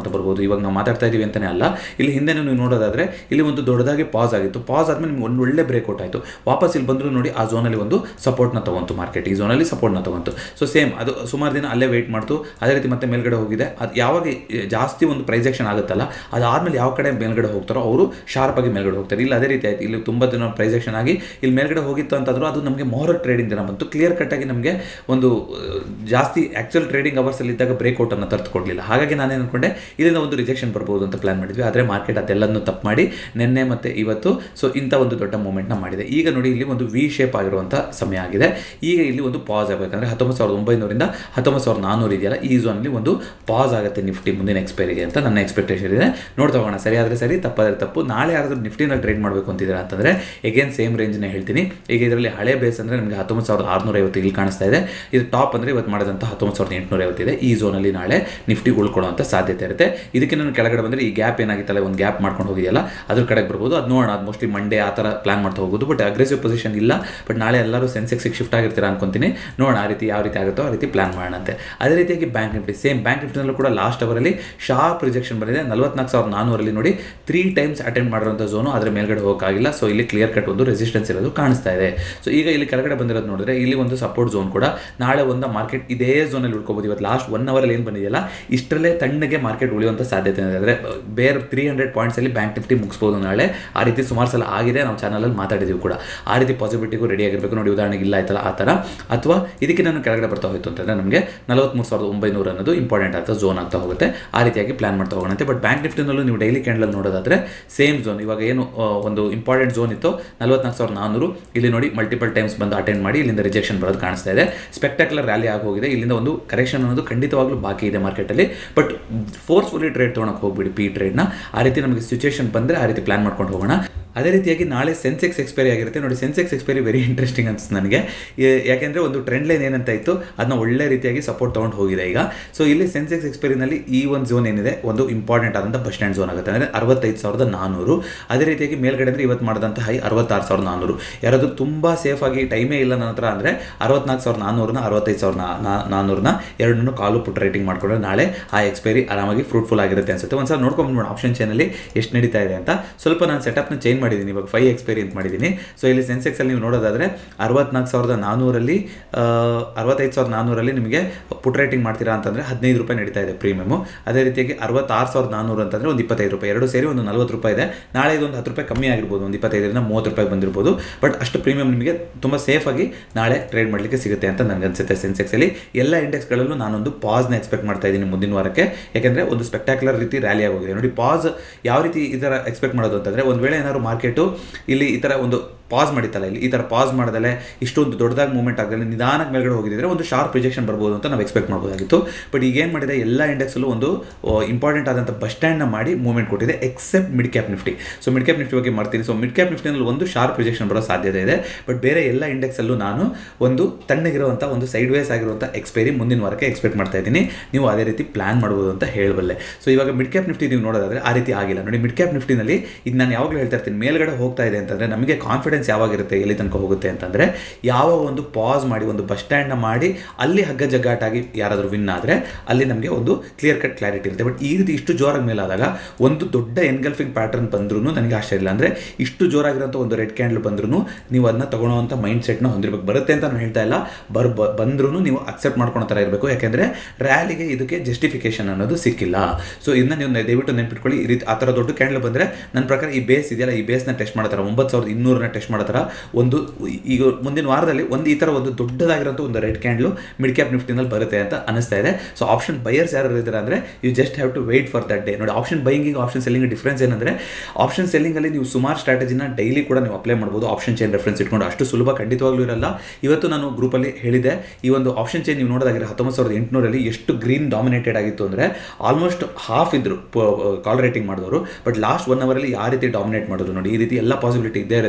ಇವಾಗ ನಾವು ಮಾತಾಡ್ತಾ ಇದೀವಿ ಅಂತಾನೆ ಅಲ್ಲ ಇಲ್ಲಿ ಹಿಂದೆ ನೀವು ನೋಡೋದಾದ್ರೆ ಇಲ್ಲಿ ಒಂದು ದೊಡ್ಡದಾಗಿ ಪಾಸ್ ಆಗಿತ್ತು ಪಾಸ್ ಆದ್ಮೇಲೆ ನಿಮ್ಗೆ ಒಂದು ಒಳ್ಳೆ ಬ್ರೇಕ್ಔಟ್ ಆಯಿತು ವಾಪಸ್ ಇಲ್ಲಿ ಬಂದರೂ ನೋಡಿ ಆ ಝೋನಲ್ಲಿ ಒಂದು ಸಪೋರ್ಟ್ನ ತಗೊಂತು ಮಾರ್ಕೆಟ್ ಈ ಝೋನಲ್ಲಿ ಸಪೋರ್ಟ್ನ ತಗೊಂತು ಸೊ ಸೇಮ್ ಅದು ಸುಮಾರು ದಿನ ಅಲ್ಲೇ ವೆಯ್ಟ್ ಮಾಡ್ತು ಅದೇ ರೀತಿ ಮತ್ತೆ ಮೇಲ್ಗಡೆ ಹೋಗಿದೆ ಅದು ಯಾವಾಗ ಜಾಸ್ತಿ ಒಂದು ಪ್ರೈಸೆಕ್ಷನ್ ಆಗುತ್ತಲ್ಲ ಅದಾದ್ಮೇಲೆ ಯಾವ ಕಡೆ ಮೇಲ್ಗಡೆ ಹೋಗ್ತಾರೋ ಅವರು ಶಾರ್ಪ್ ಆಗಿ ಮೇಲ್ಗಡೆ ಹೋಗ್ತಾರೆ ಇಲ್ಲಿ ಅದೇ ರೀತಿ ಆಯ್ತು ಇಲ್ಲಿ ತುಂಬ ದಿನ ಪ್ರೈಸೆಕ್ಷನ್ ಆಗಿ ಇಲ್ಲಿ ಮೇಲ್ಗಡೆ ಹೋಗಿತ್ತು ಅಂತಂದ್ರೂ ಅದು ನಮಗೆ ಮೊಹರ ಟ್ರೇಡಿಂಗ್ ದಿನ ಬಂತು ಕ್ಲಿಯರ್ ಕಟ್ ಆಗಿ ನಮಗೆ ಒಂದು ಆ, ಜಾಸ್ತಿ ಆಕ್ಚುಲ್ ಟ್ರೇಡಿಂಗ್ ಅವರ್ಸ್ ಅಲ್ಲಿ ಇದ್ದಾಗ ಬ್ರೇಕ್ಔಟ್ ಅನ್ನು ತರ್ತು ಕೊಡಲಿಲ್ಲ ಹಾಗಾಗಿ ನಾನೇನು ಅನ್ಕೊಂಡೆ ಇಲ್ಲಿಂದ ಒಂದು ರಿಜೆಕ್ಷನ್ ಬರ್ಬೋದು ಅಂತ ಪ್ಲಾನ್ ಮಾಡಿದ್ವಿ ಆದರೆ ಮಾರ್ಕೆಟ್ ಅದೆಲ್ಲದನ್ನು ತಪ್ಪು ಮಾಡಿ ನಿನ್ನೆ ಮತ್ತೆ ಇವತ್ತು ಸೊ ಇಂಥ ಒಂದು ದೊಡ್ಡ ಮೂಮೆಂಟ್ನ ಮಾಡಿದೆ ಈಗ ನೋಡಿ ಇಲ್ಲಿ ಒಂದು ವಿ ಶೇಪ್ ಆಗಿರುವಂಥ ಸಮಯ ಆಗಿದೆ ಈಗ ಇಲ್ಲಿ ಒಂದು ಪಾಸ್ ಆಗಬೇಕಂದ್ರೆ ಹತ್ತೊಂಬತ್ತು ಸಾವಿರದ ಒಂಬೈನೂರಿಂದ ಹತ್ತೊಂಬತ್ತು ಸಾವಿರದ ನಾನ್ನೂರು ಇದೆಯಲ್ಲ ಈ ಝೋನಲ್ಲಿ ಒಂದು ಪಾಸ್ ಆಗುತ್ತೆ ನಿಫ್ಟಿ ಮುಂದಿನ ಎಕ್ಸ್ಪೈರಿಗೆ ಅಂತ ನನ್ನ ಎಕ್ಸ್ಪೆಕ್ಟೇಷನ್ ಇದೆ ನೋಡ್ತಾ ಹೋಗೋಣ ಸರಿ ಆದರೆ ಸರಿ ತಪ್ಪಾದ್ರೆ ತಪ್ಪು ನಾಳೆ ಯಾರಾದರೂ ನಿಫ್ಟಿನ ಟ್ರೇಡ್ ಮಾಡಬೇಕು ಅಂತಿದ್ದೀರಾ ಅಂತಂದರೆ ಎಗೇನ್ ಸೇಮ್ ರೇಂಜ್ನ ಹೇಳ್ತೀನಿ ಈಗ ಇದರಲ್ಲಿ ಹಳೆ ಬೇಸ್ ಅಂದರೆ ನಮಗೆ ಹತ್ತೊಂಬತ್ತು ಸಾವಿರದ ಆರುನೂರ ಐವತ್ತು ಇಲ್ಲಿ ಕಾಣಿಸ್ತಾ ಇದೆ ಇದು ಟಾಪ್ ಅಂದರೆ ಇವತ್ತು ಮಾಡಿದಂಥ ಹತ್ತೊಂಬತ್ತು ಸಾವಿರದ ಎಂಟುನೂರ ಐವತ್ತಿದೆ ಈ ಝೋನಲ್ಲಿ ನಾಳೆ ನಿಫ್ಟಿ ಉಳ್ಕೊಳ್ಳುವಂಥ ಸಾಧ್ಯತೆ ಇರುತ್ತೆ ಇದಕ್ಕೆ ನಾನು ಕೆಳಗಡೆ ಬಂದರೆ ಈ ಗ್ಯಾಪ್ ಏನಾಗಿತ್ತಲ್ಲ ಒಂದು ಗ್ಯಾಪ್ ಮಾಡ್ಕೊಂಡು ಹೋಗಿದೆಯಲ್ಲ ಅದ್ರ ಕಡೆಗೆ ಬರ್ಬೋದು ಅದು ನೋಡೋಣ ಅದು ಮೋಸ್ಟ್ಲಿ ಮಂಡೇ ಆ ಥರ ಪ್ಲಾನ್ ಮಾಡ್ತಾ ಹೋಗೋದು ಬಟ್ ಅಗ್ರೆಸಿವ್ ಪೊಸಿಷನ್ ಇಲ್ಲ ಬಟ್ ನಾಳೆ ಎಲ್ಲರೂ ಸೆನ್ಸೆಕ್ಸಿಗೆ ಶಿಫ್ಟ್ ಆಗಿರ್ತೀರಾ ಅನ್ಕೊಂತೀನಿ ನೋಡೋಣ ಆ ರೀತಿ ಯಾವ ರೀತಿ ಆಗುತ್ತೋ ಆ ರೀತಿ ಪ್ಲಾನ್ ಮಾಡೋಣಂತೆ ಅದೇ ರೀತಿಯಾಗಿ ಬ್ಯಾಂಕ್ ನಿಫ್ಟಿ ಸೇಮ್ ಬ್ಯಾಂಕ್ ನಿಫ್ಟಿನಲ್ಲೂ ಕೂಡ ಲಾಸ್ಟ್ ಅವರಲ್ಲಿ ಶಾರ್ಪ್ ರಿಜೆಕ್ಷನ್ ಬಂದಿದೆ ನಲವತ್ನಾಲ್ಕು ಸಾವಿರದ ನಾನ್ನೂರಲ್ಲಿ ನೋಡಿ ತ್ರೀ ಟೈಮ್ಸ್ ಅಟೆಂಡ್ ಮಾಡಿರೋಂಥ ಝೋನು ಅದರ ಮೇಲ್ಗಡೆ ಹೋಗೋಕ್ಕಾಗಿಲ್ಲ ಸೊ ಇಲ್ಲಿ ಕ್ಲಿಯರ್ ಕಟ್ ಒಂದು ರೆಸಿಸ್ಟೆನ್ಸ್ ಇರೋದು ಕಾಣಿಸ್ತಾ ಇದೆ ಸೊ ಈಗ ಇಲ್ಲಿ ಕೆಳಗಡೆ ಬಂದಿರೋದು ನೋಡಿದ್ರೆ ಇಲ್ಲಿ ಒಂದು ಸಪೋರ್ಟ್ ಝೋನ್ ಕೂಡ ನಾಳೆ ಒಂದು ಮಾರ್ಕೆಟ್ ಇದೇ ಝೋನಲ್ಲಿ ಉಳ್ಕೋಬೋದು ಇವತ್ತು ಲಾಸ್ಟ್ ಒನ್ ಅವರಲ್ಲಿ ಏನು ಬಂದಿದೆಯಲ್ಲ ಇಷ್ಟರಲ್ಲೇ ತಣ್ಣಗೆ ಮಾರ್ಕೆಟ್ ಉಳಿಯುವಂಥ ಸಾಧ್ಯತೆ ಇದೆ ಅಂದರೆ ಬೇರೆ ತ್ರೀ ಹಂಡ್ರೆಡ್ ಪಾಯಿಂಟ್ಸಲ್ಲಿ ಬ್ಯಾಂಕ್ ನಿಫ್ಟಿ ಮುಗಿಸ್ಬೋದು ನಾಳೆ ಆ ರೀತಿ ಸುಮಾರು ಸಲ ಆಗಿದೆ ನಾವು ಚಾನಲಲ್ಲಿ ಮಾತಾಡಿದ್ದೀವಿ ಕೂಡ ಆ ರೀತಿ ಪಾಸಿಬಿಲಿಟಿಗೂ ರೆಡಿ ಆಗಿರಬೇಕು ನೋಡಿ ಉದಾಹರಣೆಗೆ ಇಲ್ಲ ಆಯ್ತಲ್ಲ ಆ ಥರ ಅಥವಾ ಇದಕ್ಕೆ ನಾನು ಕೆಳಗಡೆ ಬರ್ತಾ ಹೋಯ್ತು ಅಂತಂದರೆ ನಮಗೆ ನಲವತ್ತ್ಮೂರು ಸಾವಿರದ ಒಂಬೈನೂರು ಅನ್ನೋದು ಇಂಪಾರ್ಟೆಂಟ್ ಆಗ್ತಾ ಝೋನ್ ಆಗ್ತಾ ಹೋಗುತ್ತೆ ಆ ರೀತಿಯಾಗಿ ಪ್ಲಾನ್ ಮಾಡ್ತಾ ಹೋಗೋಣಂತೆ ಬಟ್ ಬ್ಯಾಂಕ್ ನಿಫ್ಟಿನಲ್ಲೂ ನೀವು ಡೈಲಿ ಕ್ಯಾಂಡಲ್ ನೋಡೋದಾದ್ರೆ ಸೇಮ್ ಝೋನ್ ಇವಾಗ ಏನು ಆ, ಒಂದು ಇಂಪಾರ್ಟೆಂಟ್ ಝೋನ್ ಇತ್ತು ನಲವತ್ನಾಲ್ಕು ಸಾವಿರದ ನಾನ್ನೂರು ಇಲ್ಲಿ ನೋಡಿ ಮಲ್ಟಿಪಲ್ ಟೈಮ್ಸ್ ಬಂದು ಅಟೆಂಡ್ ಮಾಡಿ ಇಲ್ಲಿಂದ ರಿಜೆಕ್ಷನ್ ಬರೋದು ಕಾಣಿಸ್ತಾ ಇದೆ ಸ್ಪೆಕ್ಟಾಕ್ಯುಲರ್ ರ್ಯಾಲಿ ಆಗಿ ಹೋಗಿದೆ ಇಲ್ಲಿಂದ ಒಂದು ಕರೆಕ್ಷನ್ ಅನ್ನೋದು ಖಂಡಿತವಾಗ್ಲೂ ಬಾಕಿ ಇದೆ ಮಾರ್ಕೆಟಲ್ಲಿ ಬಟ್ ಫೋರ್ಸ್ಫುಲಿ ಟ್ರೇಡ್ ತೊಗೊಳಕ್ಕೆ ಹೋಗ್ಬಿಡಿ ಪಿ ಟ್ರೇಡ್ನ ಆ ರೀತಿ ನಮಗೆ ಸಿಚುವೇಶನ್ ಬಂದರೆ ಆ ರೀತಿ ಪ್ಲಾನ್ ಮಾಡ್ಕೊಂಡು ಹೋಗೋಣ ಅದೇ ರೀತಿಯಾಗಿ ನಾಳೆ ಸೆನ್ಸೆಕ್ಸ್ ಎಕ್ಸ್ಪೈರಿ ಆಗಿರುತ್ತೆ ನೋಡಿ ಸೆನ್ಸೆಕ್ಸ್ ಎಕ್ಸ್ಪೈರಿ ವೆರಿ ಇಂಟ್ರೆಸ್ಟಿಂಗ್ ಅನ್ಸುತ್ತೆ ನನಗೆ ಏ- ಯಾಕೆಂದ್ರೆ ಒಂದು ಟ್ರೆಂಡ್ ಲೈನ್ ಏನಂತ ಇತ್ತು ಅದನ್ನ ಒಳ್ಳೆ ರೀತಿಯಾಗಿ ಸಪೋರ್ಟ್ ತೊಗೊಂಡು ಹೋಗಿದೆ ಈಗ ಸೊ ಇಲ್ಲಿ ಸೆನ್ಸೆಕ್ಸ್ ಎಕ್ಸ್ಪೈರಿನಲ್ಲಿ ಈ ಒಂದು ಝೋನ್ ಏನಿದೆ ಒಂದು ಇಂಪಾರ್ಟೆಂಟ್ ಆದಂಥ ಬಸ್ ಸ್ಟ್ಯಾಂಡ್ ಝೋನ್ ಆಗುತ್ತೆ ಅಂದರೆ ಅರವತ್ತೈದು ಸಾವಿರದ ನಾನ್ನೂರು ಅದೇ ರೀತಿಯಾಗಿ ಮೇಲ್ಗಡೆ ಅಂದರೆ ಇವತ್ತು ಮಾಡಿದಂಥ ಹೈ ಅರವತ್ತಾರು ಸಾವಿರದ ನಾನ್ನೂರು ಯಾರಾದರೂ ತುಂಬ ಸೇಫ್ ಆಗಿ ಟೈಮೇ ಇಲ್ಲ ನನ್ನ ಹತ್ರ ಅಂದರೆ ಅರವತ್ನಾಲ್ಕು ಸಾವಿರದ ನಾನ್ನೂರನ್ನ ಅರವತ್ತೈದು ಸಾವಿರದ ನಾ- ನಾನ್ನೂರನ್ನ ಎರಡನ್ನೂ ಕಾಲು ಪುಟ್ ರೇಟಿಂಗ್ ಮಾಡ್ಕೊಂಡ್ರೆ ನಾಳೆ ಆ ಎಕ್ಸ್ಪೈರಿ ಆರಾಮಾಗಿ ಫ್ರೂಟ್ಫುಲ್ ಆಗಿರುತ್ತೆ ಅನ್ಸುತ್ತೆ ಒಂದ್ಸಲ ನೋಡ್ಕೊಂಡ್ಬಿಡೋಣ ಆಪ್ಷನ್ ಚೇನಲ್ಲಿ ಎಷ್ಟು ನಡೀತಾ ಇದೆ ಅಂತ ಸ್ವಲ್ಪ ನಾನು ಸೆಟಪ್ನ ಚೇಂಜ್ ಮಾಡಿದ್ದೀನಿ ಇವಾಗ ಫೈವ್ ಎಕ್ಸ್ಪೈರಿ ಅಂತ ಮಾಡಿದ್ದೀನಿ ಸೊ ಇಲ್ಲಿ ಸೆನ್ಸೆಕ್ಸ್ ಅಲ್ಲಿ ನೀವು ನೋಡೋದಾದ್ರೆ ಅರವತ್ನಾಲ್ಕು ಸಾವಿರದ ನಾನ್ನೂರಲ್ಲಿ ಅರವತ್ತೈದು ಸಾವಿರದ ನಾನ್ನೂರಲ್ಲಿ ನಿಮಗೆ ಪುಟ್ ರೇಟಿಂಗ್ ಮಾಡ್ತೀರಾ ಅಂತಂದ್ರೆ ಹದಿನೈದು ರೂಪಾಯಿ ನಡೀತಾ ಇದೆ ಪ್ರೀಮಿಯಮು ಅದೇ ರೀತಿಯಾಗಿ ಅರವತ್ತಾರು ಸಾವಿರದ ನಾನ್ನೂರು ಅಂತಂದ್ರೆ ಒಂದು ಇಪ್ಪತ್ತೈದು ರೂಪಾಯಿ ಎರಡು ಸೇರಿ ಒಂದು ನಲ್ವತ್ತು ರೂಪಾಯಿ ಇದೆ ನಾಳೆ ಇದೊಂದು ಹತ್ತು ರೂಪಾಯಿ ಕಮ್ಮಿ ಆಗಿರ್ಬೋದು ಒಂದು ಇಪ್ಪತ್ತೈದರಿಂದ ಮೂವತ್ತು ರೂಪಾಯಿ ಬಂದಿರ್ಬೋದು ಬಟ್ ಅಷ್ಟು ಪ್ರೀಮಿಯಂ ನಿಮಗೆ ತುಂಬ ಸೇಫ್ ಆಗಿ ನಾಳೆ ಟ್ರೇಡ್ ಮಾಡಲಿಕ್ಕೆ ಸಿಗುತ್ತೆ ಅಂತ ನನಗೆ ಅನ್ಸುತ್ತೆ ಸೆನ್ಸೆಕ್ಸ್ ಅಲ್ಲಿ ಎಲ್ಲ ಇಂಡೆಕ್ಸ್ಗಳಲ್ಲೂ ನಾನೊಂದು ಪಾಸ್ನ ಎಕ್ಸ್ಪೆಕ್ಟ್ ಮಾಡ್ತಾ ಇದ್ದೀನಿ ಮುಂದಿನ ವಾರಕ್ಕೆ ಯಾಕಂದ್ರೆ ಒಂದು ಸ್ಪೆಕ್ಟಾಕ್ಯುಲರ್ ರೀತಿ ರ್ಯಾಲಿ ಆಗೋಗಿದೆ ನೋಡಿ ಪಾಸ್ ಯಾವ ರೀತಿ ಈ ಥರ ಎಕ್ಸ್ಪೆಕ್ಟ್ ಮಾಡೋದು ಅಂತಂದ್ರೆ ಒಂದು ವೇಳೆ ಏನಾದ್ರು ಮಾರ್ಕೆಟು ಇಲ್ಲಿ ಈ ಥರ ಒಂದು ಪಾಸ್ ಮಾಡಿತ್ತಲ್ಲ ಇಲ್ಲಿ ಈ ಥರ ಪಾಸ್ ಮಾಡದಲ್ಲೇ ಇಷ್ಟೊಂದು ದೊಡ್ಡದಾಗಿ ಮೂವ್ಮೆಂಟ್ ಆಗದಲ್ಲಿ ನಿಧಾನಕ್ಕೆ ಮೇಲ್ಗಡೆ ಹೋಗಿದ್ರೆ ಒಂದು ಶಾರ್ಪ್ ರಿಜೆಕ್ಷನ್ ಬರ್ಬೋದು ಅಂತ ನಾವು ಎಕ್ಸ್ಪೆಕ್ಟ್ ಮಾಡ್ಬೋದಾಗಿತ್ತು ಬಟ್ ಈಗ ಏನು ಮಾಡಿದೆ ಎಲ್ಲ ಇಂಡೆಕ್ಸಲ್ಲೂ ಒಂದು ಇಂಪಾರ್ಟೆಂಟ್ ಆದಂಥ ಬಸ್ ಸ್ಟ್ಯಾಂಡ್ನ ಮಾಡಿ ಮೂವ್ಮೆಂಟ್ ಕೊಟ್ಟಿದೆ except mid cap Nifty so mid cap Nifty ಬಗ್ಗೆ ಮಾಡ್ತೀನಿ ಸೊ ಮಿಡ್ ಕ್ಯಾಪ್ ನಿಫ್ಟಿನಲ್ಲಿ ಒಂದು ಶಾರ್ಪ್ ರಿಜೆಕ್ಷನ್ ಬರೋ ಸಾಧ್ಯತೆ ಇದೆ ಬಟ್ ಬೇರೆ ಎಲ್ಲ ಇಂಡೆಕ್ಸಲ್ಲೂ ನಾನು ಒಂದು ತಣ್ಣಗಿರುವಂಥ ಒಂದು ಸೈಡ್ ವೇಸ್ ಆಗಿರುವಂಥ ಎಕ್ಸ್ಪೈರಿ ಮುಂದಿನ ವಾರಕ್ಕೆ ಎಕ್ಸ್ಪೆಕ್ಟ್ ಮಾಡ್ತಾ ಇದ್ದೀನಿ ನೀವು ಅದೇ ರೀತಿ ಪ್ಲಾನ್ ಮಾಡ್ಬೋದು ಅಂತ ಹೇಳಬಲ್ಲೆ ಸೊ ಇವಾಗ ಮಿಡ್ ಕ್ಯಾಪ್ ನಿಫ್ಟಿ ನೀವು ನೋಡೋದಾದ್ರೆ ಆ ರೀತಿ ಆಗಿಲ್ಲ ನೋಡಿ ಮಿಡ್ ಕ್ಯಾಪ್ ನಿಫ್ಟಿನಲ್ಲಿ ಇದು ನಾನು ಯಾವಾಗಲೂ ಹೇಳ್ತಾ ಇರ್ತೀನಿ ಮೇಲ್ಗಡೆ ಹೋಗ್ತಾ ಇದೆ ಅಂತಂದರೆ ನಮಗೆ ಕಾನ್ಫಿಡೆನ್ಸ್ ಯಾವಾಗಿರುತ್ತೆ ಎಲ್ಲಿ ತನಕ ಹೋಗುತ್ತೆ ಅಂತಂದರೆ ಯಾವ ಒಂದು ಪಾಸ್ ಮಾಡಿ ಒಂದು ಬಸ್ ಸ್ಟ್ಯಾಂಡ್ನ ಮಾಡಿ ಅಲ್ಲಿ ಹಗ್ಗ ಜಗ್ಗಾಟಾಗಿ ಯಾರಾದರೂ ವಿನ್ ಆದರೆ ಅಲ್ಲಿ ನಮಗೆ ಒಂದು ಕ್ಲಿಯರ್ ಕಟ್ ಕ್ಲಾರಿಟಿ ಇರುತ್ತೆ ಬಟ್ ಈ ರೀತಿ ಇಷ್ಟು ಜೋರಾಗಿ ಮೇಲಾದಾಗ ಒಂದು ದೊಡ್ಡ ಎನ್ಗಲ್ಫಿಂಗ್ ಪ್ಯಾಟರ್ನ್ ಬಂದ್ರೂ ನನಗೆ ಆಶ್ಚರ್ಯ ಇಲ್ಲ ಅಂದರೆ ಇಷ್ಟು ಜೋರಾಗಿರೋಂಥ ಒಂದು ರೆಡ್ ಕ್ಯಾಂಡಲ್ ಬಂದ್ರೂ ನೀವು ಅದನ್ನ ತಗೊಳ್ಳೋವಂಥ ಮೈಂಡ್ ಸೆಟ್ನ ಹೊಂದಿರಬೇಕು ಬರುತ್ತೆ ಅಂತ ನಾನು ಹೇಳ್ತಾ ಇಲ್ಲ ಬರ್ ಬಂದ್ರೂ ನೀವು ಅಕ್ಸೆಪ್ಟ್ ಮಾಡ್ಕೊಳೋ ಥರ ಇರಬೇಕು ಯಾಕೆಂದರೆ ರ್ಯಾಲಿಗೆ ಇದಕ್ಕೆ ಜಸ್ಟಿಫಿಕೇಶನ್ ಅನ್ನೋದು ಸಿಕ್ಕಿಲ್ಲ ಸೊ ಇದನ್ನ ನೀವು ದಯವಿಟ್ಟು ನೆನ್ಪಿಟ್ಕೊಳ್ಳಿ ಈ ರೀತಿ ಆ ಥರ ದೊಡ್ಡ ಕ್ಯಾಂಡಲ್ ಬಂದರೆ ನನ್ನ ಪ್ರಕಾರ ಈ ಬೇಸ್ ಇದೆಯಲ್ಲ ಈ ಬೇಸ್ನ ಟೆಸ್ಟ್ ಮಾಡೋ ಥರ ಒಂಬತ್ತು ಸಾವಿರದ ಇನ್ನೂರನ್ನ ಟೆಸ್ಟ್ ಮಾಡೋ ಥರ ಒಂದು ಈಗ ಮುಂದಿನ ವಾರದಲ್ಲಿ ಒಂದು ಈ ಥರ ಒಂದು ದೊಡ್ಡದಾಗಿರೋಂಥ ಒಂದು ರೆಡ್ ಕ್ಯಾಂಡ್ಲು ಮಿಡ್ ಕ್ಯಾಪ್ ನಿಫ್ಟಿನಲ್ಲಿ ಬರುತ್ತೆ ಅಂತ ಅನಿಸ್ತಾ ಇದೆ ಸೊ ಆಪ್ಷನ್ ಬೈಯರ್ಸ್ ಯಾರು ಇದ್ದಾರೆ ಅಂದರೆ you just have to wait for that day ನೋಡಿ ಆಪ್ಷನ್ ಬೈಯಿಂಗಿಗೆ ಆಪ್ಷನ್ ಸೆಲ್ಲಿಂಗ್ ಡಿಫ್ರೆನ್ಸ್ ಏನಂದರೆ ಆಪ್ಷನ್ ಸೆಲ್ಲಿಂಗಲ್ಲಿ ನೀವು ಸುಮಾರು ಸ್ಟ್ರಾಟಜಿನ ಡೈಲಿ ಕೂಡ ನೀವು ಅಪ್ಲೈ ಮಾಡ್ಬೋದು ಆಪ್ಷನ್ ಚೇನ್ ರೆಫರೆನ್ಸ್ ಇಟ್ಕೊಂಡು ಅಷ್ಟು ಸುಲಭ ಖಂಡಿತವಾಗ್ಲೂ ಇರಲ್ಲ ಇವತ್ತು ನಾನು ಗ್ರೂಪಲ್ಲಿ ಹೇಳಿದೆ ಈ ಒಂದು ಆಪ್ಷನ್ ಚೇನ್ ನೀವು ನೋಡೋದಾಗಿರೋ ಹತ್ತೊಂಬತ್ತು ಸಾವಿರದ ಎಂಟುನೂರಲ್ಲಿ ಎಷ್ಟು ಗ್ರೀನ್ ಡಾಮಿನೇಟೆಡ್ ಆಗಿತ್ತು ಅಂದರೆ ಆಲ್ಮೋಸ್ಟ್ ಹಾಫ್ ಇದ್ರು ಕಾಲ್ ರೇಟಿಂಗ್ ಮಾಡಿದವರು ಬಟ್ ಲಾಸ್ಟ್ ಒನ್ ಅವರಲ್ಲಿ ಯಾವ ರೀತಿ ಡಾಮಿನೇಟ್ ಮಾಡೋದು ನೋಡಿ ಈ ರೀತಿ ಎಲ್ಲ ಪಾಸಿಬಿಲಿಟಿ ಇದ್ದೇ ಇರುತ್ತೆ ಸೊ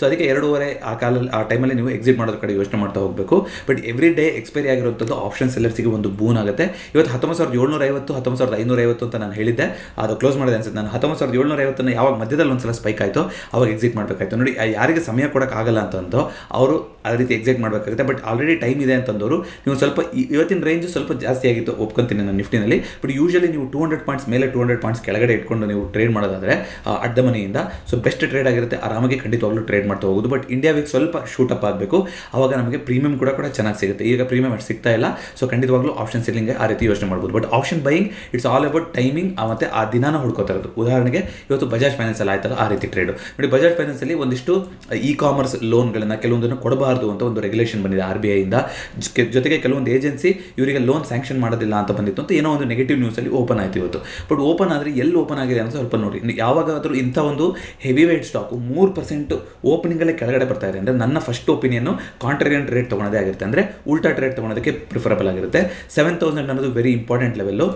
ಅದಕ್ಕೆ ಎರಡೂವರೆ ಆ ಕಾಲಲ್ಲಿ ಆ ಟೈಮಲ್ಲಿ ನೀವು ಎಕ್ಸಿಟ್ ಮಾಡೋದ್ರ ಕಡೆ ಯೋಚನೆ ಮಾಡ್ತಾ ಹೋಗಬೇಕು ಬಟ್ ಎವ್ರಿ ಡೇ ಎಕ್ಸ್ಪೈರಿ ಆಗಿರುವಂಥದ್ದು ಆಪ್ಷನ್ ಸೆಲ್ಲರ್ಸಿಗೆ ಒಂದು ಬೂನ್ ಆಗುತ್ತೆ ಇವತ್ತು ಹತ್ತೊಂಬತ್ತು ಸಾವಿರದ ಏಳ್ನೂರ ಐವತ್ತು ಹತ್ತೊಂಬತ್ತು ಸಾವಿರದ ಐನೂರ ಐವತ್ತು ಅಂತ ನಾನು ಹೇಳಿದ್ದೆ ಅದು ಕ್ಲೋಸ್ ಮಾಡಿದೆ ಅನ್ಸುತ್ತೆ ನಾನು ಹತ್ತೊಂಬತ್ತು ಸಾವಿರದ ಏಳ್ನೂರ ಐವತ್ತನ್ನು ಯಾವಾಗ ಮಧ್ಯದಲ್ಲಿ ಒಂದ್ಸಲ ಸ್ಪೈಕ್ ಆಯಿತು ಅವಾಗ ಎಕ್ಸಿಟ್ ಮಾಡಬೇಕಾಯ್ತು ನೋಡಿ ಆ ಯಾರಿಗೆ ಸಮಯ ಕೊಡೋಕ್ಕಾಗಲ್ಲ ಅಂತಂದು ಅವರು ಅದೇ ರೀತಿ ಎಕ್ಸಿಟ್ ಮಾಡಬೇಕಾಗುತ್ತೆ ಬಟ್ ಆಲ್ರೆಡಿ ಟೈಮ್ ಇದೆ ಅಂತಂದವರು ನೀವು ಸ್ವಲ್ಪ ಈ- ಇವತ್ತಿನ ರೇಂಜ್ ಸ್ವಲ್ಪ ಜಾಸ್ತಿ ಆಗಿತ್ತು ಒಪ್ಕೊಂತೀನಿ ನಾನು ನಿಫ್ಟಿನಲ್ಲಿ ಬಟ್ ಯೂಶಲಿ ನೀವು ಟೂ ಹಂಡ್ರೆಡ್ ಪಾಯಿಂಟ್ಸ್ ಮೇಲೆ ಟೂ ಹಂಡ್ರೆಡ್ ಪಾಯಿಂಟ್ಸ್ ಕೆಳಗಡೆ ಇಟ್ಕೊಂಡು ನೀವು ಟ್ರೇಡ್ ಮಾಡೋದಾದರೆ ಅಡ್ಡ ಮನೆಯಿಂದ ಸೊ ಬೆಸ್ಟ್ ಟ್ರೇಡ್ ಆಗಿರುತ್ತೆ ಆರಾಮಾಗಿ ಖಂಡಿತವಾಗ್ಲೂ ಟ್ರೇಡ್ ಮಾಡ್ತಾ ಹೋಗೋದು ಬಟ್ ಇಂಡಿಯಾ ವೀಕ್ ಸ್ವಲ್ಪ ಶೂಟ್ ಅಪ್ ಆಗಬೇಕು ಆವಾಗ ನಮಗೆ ಪ್ರೀಮಿಯಂ ಕೂಡ ಕೂಡ ಚೆನ್ನಾಗಿ ಸಿಗುತ್ತೆ ಈಗ ಪ್ರೀಮಿಯಂ ಅಷ್ಟು ಸಿಗ್ತಾ ಇಲ್ಲ ಸೊ ಖಂಡಿತವಾಗ್ಲೂ ಆಪ್ಷನ್ ಸೆಲ್ಲಿಂಗ್ ಆ ರೀತಿ ಯೋಚನೆ ಮಾಡ್ಬೋದು but option buying it's all about timing ಮತ್ತು ಆ ದಿನಾನ ಹುಡ್ಕೋತಾ ಇರೋದು ಉದಾಹರಣೆಗೆ ಇವತ್ತು ಬಜಾಜ್ ಫೈನಾನ್ಸಲ್ಲಿ ಆಯ್ತಲ್ಲ ಆ ರೀತಿ ಟ್ರೇಡು ನೋಡಿ ಬಜಾಜ್ ಫೈನಾನ್ಸಲ್ಲಿ ಒಂದಿಷ್ಟು ಇ ಕಾಮರ್ಸ್ ಲೋನ್ಗಳನ್ನು ಕೆಲವೊಂದನ್ನು ಕೊಡಬಾರ್ದು ಅಂತ ಒಂದು ರೆಗ್ಯುಲೇಷನ್ ಬಂದಿದೆ ಆರ್ ಬಿ ಐಯಿಂದ ಜೊತೆಗೆ ಕೆಲವೊಂದು ಏಜೆನ್ಸಿ ಇವರಿಗೆ ಲೋನ್ ಸ್ಯಾಂಕ್ಷನ್ ಮಾಡೋದಿಲ್ಲ ಅಂತ ಬಂದಿತ್ತು ಅಂತ ಏನೋ ಒಂದು ನೆಗೆಟಿವ್ ನ್ಯೂಸಲ್ಲಿ ಓಪನ್ ಆಯಿತು ಇವತ್ತು ಬಟ್ ಓಪನ್ ಆದರೆ ಎಲ್ಲಿ ಓಪನ್ ಆಗಿದೆ ಅಂತ ಸ್ವಲ್ಪ ನೋಡಿ ಇನ್ನು ಯಾವಾಗಾದರೂ ಇಂಥ ಒಂದು ಹೆವಿ ವೇಟ್ ಸ್ಟಾಕು ಮೂರು ಪರ್ಸೆಂಟ್ ಓಪನಿಂಗಲ್ಲೇ ಕೆಳಗಡೆ ಬರ್ತಾ ಇದೆ ಅಂದರೆ ನನ್ನ ಫಸ್ಟ್ ಒಪಿನಿಯನ್ನು ಕಾಂಟ್ರೇರಿಯನ್ ಟ್ರೇಡ್ ತೊಗೊಳೋದೇ ಆಗಿರುತ್ತೆ ಅಂದರೆ ಉಲ್ಟಾ ಟ್ರೇಡ್ ತೊಗೊಳೋದಕ್ಕೆ ಪ್ರಿಫರಬಲ್ ಆಗಿರುತ್ತೆ ಸೆವೆನ್ ತೌಸಂಡ್ ಅನ್ನೋದು ವೆರಿ ಇಂಪಾರ್ಟೆಂಟ್ ಲೆವೆಲ್ಲು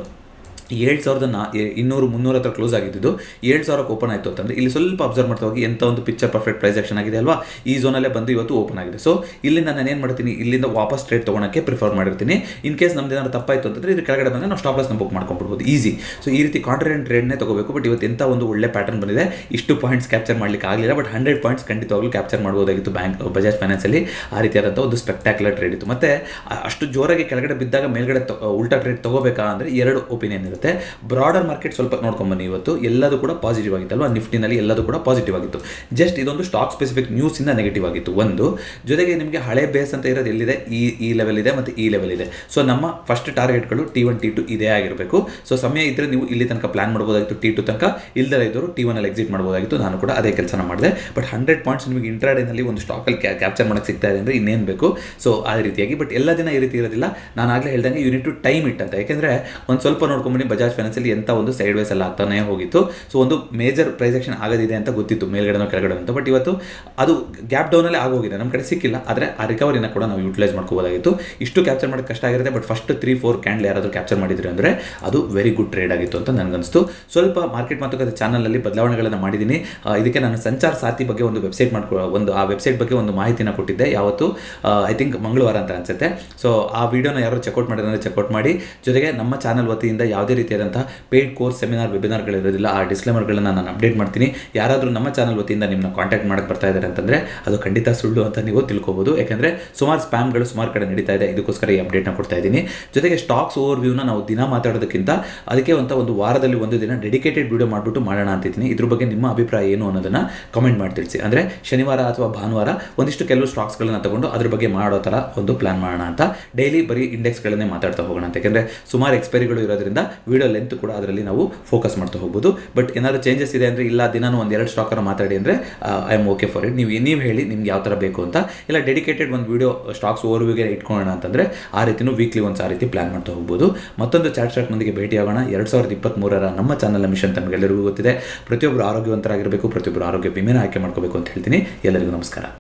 ಏಳು ಸಾವಿರದ ನಾ ಎ- ಇನ್ನೂರು ಮುನ್ನೂರ ಹತ್ರ ಕ್ಲೋಸ್ ಆಗಿದ್ದು ಏಳು ಸಾವಿರಕ್ಕೆ ಓಪನ್ ಆಯಿತು ಅಂತಂದರೆ ಇಲ್ಲಿ ಸ್ವಲ್ಪ ಅಬ್ಸರ್ವ್ ಮಾಡ್ತಾ ಹೋಗಿ ಎಂಥ ಒಂದು ಪಿಕ್ಚರ್ ಪರ್ಫೆಕ್ಟ್ ಪ್ರೈಸ್ ಆಕ್ಷನ್ ಆಗಿದೆ ಅಲ್ವಾ ಈ ಝೋನಲ್ಲೇ ಬಂದು ಇವತ್ತು ಓಪನ್ ಆಗಿದೆ ಸೊ ಇಲ್ಲಿಂದ ನಾನು ಏನು ಮಾಡ್ತೀನಿ ಇಲ್ಲಿಂದ ವಾಪಸ್ ಟ್ರೇಡ್ ತೊಗೊಳಕ್ಕೆ ಪ್ರಿಫರ್ ಮಾಡಿರ್ತೀನಿ ಇನ್ ಕೇಸ್ ನಮ್ದು ಏನಾದ್ರು ತಪ್ಪಾಯಿತು ಅಂತಂದರೆ ಇದು ಕೆಳಗಡೆ ಬಂದರೆ ನಾವು ಸ್ಟಾಪ್ ಲಾಸ್ನ ಬುಕ್ ಮಾಡ್ಕೊಂಡ್ಬಿಡ್ಬೋದು ಈಸಿ ಸೊ ಈ ರೀತಿ ಕಾಂಟ್ರೇಂಟ್ ಟ್ರೇಡ್ನೇ ತಗೋಬೇಕು ಬಟ್ ಇವತ್ತು ಎಂಥ ಒಂದು ಒಳ್ಳೆ ಪ್ಯಾಟರ್ನ್ ಬಂದಿದೆ ಇಷ್ಟು ಪಾಯಿಂಟ್ಸ್ ಕ್ಯಾಪ್ಚರ್ ಮಾಡಲಿಕ್ಕೆ ಆಗಲಿಲ್ಲ ಬಟ್ ಹಂಡ್ರೆಡ್ ಪಾಯಿಂಟ್ಸ್ ಖಂಡಿತವಾಗ್ಲೂ ಕ್ಯಾಪ್ಚರ್ ಮಾಡ್ಬೋದಾಗಿತ್ತು ಬ್ಯಾಂಕ್ ಬಜಾಜ್ ಫೈನಾನ್ಸಲ್ಲಿ ಆ ರೀತಿಯಾದಂಥ ಒಂದು ಸ್ಪೆಕ್ಟ್ಯಾಕ್ಯುಲರ್ ಟ್ರೇಡ್ ಇತ್ತು ಮತ್ತು ಅಷ್ಟು ಜೋರಾಗಿ ಕೆಳಗಡೆ ಬಿದ್ದಾಗ ಮೇಲ್ಗಡೆ ತ- ಉಲ್ಟಾ ಟ್ರೇಡ್ ತಗೋಬೇಕಾ ಅಂದರೆ ಎರಡು ಒಪಿನಿಯನ್ ಇರುತ್ತೆ ಬ್ರಾಡರ್ ಮಾರ್ಕೆಟ್ ಸ್ವಲ್ಪ ನೋಡ್ಕೊಂಬನ್ನಿ ಇವತ್ತು ಎಲ್ಲದೂ ಕೂಡ ಪಾಸಿಟಿವ್ ಆಗಿತ್ತಲ್ವಾ ನಿಫ್ಟಿನಲ್ಲಿ ಎಲ್ಲದೂ ಕೂಡ ಪಾಸಿಟಿವ್ ಆಗಿತ್ತು ಜಸ್ಟ್ ಇದೊಂದು ಸ್ಟಾಕ್ ಸ್ಪೆಸಿಫಿಕ್ ನ್ಯೂಸಿಂದ ನೆಗೆಟಿವ್ ಆಗಿತ್ತು ಒಂದು ಜೊತೆಗೆ ನಿಮಗೆ ಹಳೆ ಬೇಸ್ ಅಂತ ಇರೋದು ಎಲ್ಲಿದೆ ಈ ಈ ಲೆವೆಲ್ ಇದೆ ಮತ್ತು ಈ ಲೆವೆಲ್ ಇದೆ ಸೊ ನಮ್ಮ ಫಸ್ಟ್ ಟಾರ್ಗೆಟ್ಗಳು ಟಿ ಒನ್ ಟಿ ಟು ಇದೇ ಆಗಿರಬೇಕು ಸೊ ಸಮಯ ಇದ್ದರೆ ನೀವು ಇಲ್ಲಿ ತನಕ ಪ್ಲಾನ್ ಮಾಡ್ಬೋದಾಗಿತ್ತು ಟಿ ಟು ತನಕ ಇಲ್ದರ ಇದ್ದವರು ಟಿ ಒನಲ್ಲಿ ಎಕ್ಸಿಟ್ ಮಾಡ್ಬೋದಾಗಿತ್ತು ನಾನು ಕೂಡ ಅದೇ ಕೆಲಸನ ಮಾಡಿದೆ ಬಟ್ ಹಂಡ್ರೆಡ್ ಪಾಯಿಂಟ್ಸ್ ನಿಮಗೆ ಇಂಟ್ರಾಡೇನಲ್ಲಿ ಒಂದು ಸ್ಟಾಕಲ್ಲಿ ಕ್ಯಾಪ್ಚರ್ ಮಾಡೋಕ್ಕೆ ಸಿಗ್ತಾ ಇದೆ ಅಂದರೆ ಇನ್ನೇನು ಬೇಕು ಸೊ ಆ ರೀತಿಯಾಗಿ ಬಟ್ ಎಲ್ಲ ದಿನ ಈ ರೀತಿ ಇರೋದಿಲ್ಲ ನಾನು ಆಗಲೇ ಹೇಳ್ದಂಗೆ ಯೂನಿಟ್ ಟು ಟೈಮ್ ಇಟ್ ಅಂತ ಯಾಕೆಂದರೆ ಒಂದು ಸ್ವಲ್ಪ ನೋಡ್ಕೊಂಬನ್ನಿ ಬಜಾಜ್ ಫೈನಾನ್ಸಲ್ಲಿ ಎಂಥ ಒಂದು ಸೈಡ್ ವೇಸ್ ಎಲ್ಲ ಆಗ್ತಾನೆ ಹೋಗಿತ್ತು ಸೊ ಒಂದು ಮೇಜರ್ ಪ್ರೈಸೆಕ್ಷನ್ ಆಗೋದಿದೆ ಅಂತ ಗೊತ್ತಿತ್ತು ಮೇಲ್ಗಡೆನೋ ಕೆಳಗಡೆ ಅಂತ ಬಟ್ ಇವತ್ತು ಅದು ಗ್ಯಾಪ್ ಡೌನಲ್ಲೇ ಆಗೋಗಿದೆ ನಮ್ಮ ಕಡೆ ಸಿಕ್ಕಿಲ್ಲ ಆದರೆ ಆ ರಿಕವರಿನ ಕೂಡ ನಾವು ಯೂಟಿಲೈಸ್ ಮಾಡ್ಕೋಬೋದಾಗಿತ್ತು ಇಷ್ಟು ಕ್ಯಾಪ್ಚರ್ ಮಾಡೋಕ್ಕೆ ಕಷ್ಟ ಆಗಿರುತ್ತೆ but first three four candle ಯಾರಾದರೂ ಕ್ಯಾಪ್ಚರ್ ಮಾಡಿದ್ರು ಅಂದರೆ ಅದು ವೆರಿ ಗುಡ್ ಟ್ರೇಡ್ ಆಗಿತ್ತು ಅಂತ ನನಗನ್ನಿಸ್ತು ಸ್ವಲ್ಪ ಮಾರ್ಕೆಟ್ ಮಾತುಕತೆ ಚಾನಲಲ್ಲಿ ಬದಲಾವಣೆಗಳನ್ನು ಮಾಡಿದ್ದೀನಿ ಆ, ಇದಕ್ಕೆ ನಾನು ಸಂಚಾರ್ ಸಾಥಿ ಬಗ್ಗೆ ಒಂದು ವೆಬ್ಸೈಟ್ ಮಾಡ್ಕೊ ಒಂದು ಆ ವೆಬ್ಸೈಟ್ ಬಗ್ಗೆ ಒಂದು ಮಾಹಿತಿನ ಕೊಟ್ಟಿದ್ದೆ ಯಾವತ್ತು ಐ ಥಿಂಕ್ ಮಂಗಳವಾರ ಅಂತ ಅನ್ಸುತ್ತೆ ಸೊ ಆ ವಿಡಿಯೋನ ಯಾರು ಚೆಕ್ಔಟ್ ಮಾಡಿದ್ರೆ ಚೆಕ್ಔಟ್ ಮಾಡಿ ಜೊತೆಗೆ ನಮ್ಮ ಚಾನಲ್ ವತಿಯಿಂದ ಯಾವುದೇ ರೀತಿಯಾದಂತಹ ಪೇಯ್ಡ್ ಕೋರ್ಸ್ ಸೆಮಿನಾರ್ ವೆಬಿನಾರ್ಗಳಿರೋದಿಲ್ಲ ಆ ಡಿಸ್ಕ್ಲೇಮರ್ಗಳನ್ನ ನಾನು ಅಪ್ಡೇಟ್ ಮಾಡ್ತೀನಿ ಯಾರಾದರೂ ನಮ್ಮ ಚಾನಲ್ ವತಿಯಿಂದ ನಿಮ್ಮನ್ನ ಕಾಂಟ್ಯಾಕ್ಟ್ ಮಾಡಕ್ಕೆ ಬರ್ತಾ ಇದ್ದಾರೆ ಅಂತಂದರೆ ಅದು ಖಂಡಿತ ಸುಳ್ಳು ಅಂತ ನೀವು ತಿಳ್ಕೊಬೋದು ಯಾಕಂದರೆ ಸುಮಾರು ಸ್ಪ್ಯಾಮ್ಗಳು ಸುಮಾರು ಕಡೆ ನಡೀತಾ ಇದೆ ಇದಕ್ಕೋಸ್ಕರ ಈ ಅಪ್ಡೇಟ್ನ ಕೊಡ್ತಾ ಇದ್ದೀನಿ ಜೊತೆಗೆ ಸ್ಟಾಕ್ಸ್ ಓವರ್ ವ್ಯೂನ ನಾವು ದಿನ ಮಾತಾಡೋದಕ್ಕಿಂತ ಅದಕ್ಕೆ ಅಂತ ಒಂದು ವಾರದಲ್ಲಿ ಒಂದು ದಿನ ಡೆಡಿಕೇಟೆಡ್ ವಿಡಿಯೋ ಮಾಡಿಬಿಟ್ಟು ಮಾಡೋಣ ಅಂತಿದ್ದೀನಿ ಇದ್ರ ಬಗ್ಗೆ ನಿಮ್ಮ ಅಭಿಪ್ರಾಯ ಏನು ಅನ್ನೋದನ್ನು ಕಮೆಂಟ್ ಮಾಡಿ ತಿಳಿಸಿ ಅಂದರೆ ಶನಿವಾರ ಅಥವಾ ಭಾನುವಾರ ಒಂದಿಷ್ಟು ಕೆಲವು ಸ್ಟಾಕ್ಸ್ಗಳನ್ನ ತಗೊಂಡು ಅದ್ರ ಬಗ್ಗೆ ಮಾಡೋ ಥರ ಒಂದು ಪ್ಲಾನ್ ಮಾಡೋಣ ಅಂತ ಡೈಲಿ ಬರೀ ಇಂಡೆಕ್ಸ್ಗಳನ್ನೇ ಮಾತಾಡ್ತಾ ಹೋಗೋಣ ಅಂತ ಯಾಕೆಂದರೆ ಸುಮಾರು ಎಕ್ಸ್ಪೈರಿಗಳು ಇರೋದ್ರಿಂದ ವಿಡಿಯೋ ಲೆಂತ್ ಕೂಡ ಅದರಲ್ಲಿ ನಾವು ಫೋಕಸ್ ಮಾಡ್ತಾ ಹೋಗ್ಬೋದು ಬಟ್ ಏನಾದರೂ ಚೇಂಜಸ್ ಇದೆ ಅಂದರೆ ಇಲ್ಲ ದಿನಾನು ಒಂದು ಎರಡು ಸ್ಟಾಕರ ಮಾತಾಡಿ ಅಂದರೆ I am okay for it ನೀವು ನೀವು ಹೇಳಿ ನಿಮ್ಗೆ ಯಾವ ಥರ ಬೇಕು ಅಂತ ಇಲ್ಲ ಡೆಡಿಕೇಟೆಡ್ ಒಂದು ವಿಡಿಯೋ ಸ್ಟಾಕ್ಸ್ ಓವರ್ವ್ಯೂಗೆ ಇಟ್ಕೊಳ್ಳೋಣ ಅಂತಂದರೆ ಆ ರೀತಿನೂ ವೀಕ್ಲಿ ಒಂದು ಆ ರೀತಿ ಪ್ಲಾನ್ ಮಾಡ್ತಾ ಹೋಗ್ಬೋದು ಮತ್ತೊಂದು ಚಾಟ್ ಸ್ಟಾಕ್ನೊಂದಿಗೆ ಭೇಟಿಯಾಗೋಣ ಎರಡು ಸಾವಿರದ ಇಪ್ಪತ್ತ್ಮೂರರ ನಮ್ಮ ಚಾನಲ್ ಮಿಷನ್ ತಮಗೆಲ್ಲರಿಗೂ ಗೊತ್ತಿದೆ ಪ್ರತಿಯೊಬ್ಬರು ಆರೋಗ್ಯವಂತರಾಗಿರಬೇಕು ಪ್ರತಿಯೊಬ್ಬರು ಆರೋಗ್ಯ ವಿಮೆನ ಆಯ್ಕೆ ಮಾಡ್ಕೋಬೇಕು ಅಂತ ಹೇಳ್ತೀನಿ ಎಲ್ಲರಿಗೂ ನಮಸ್ಕಾರ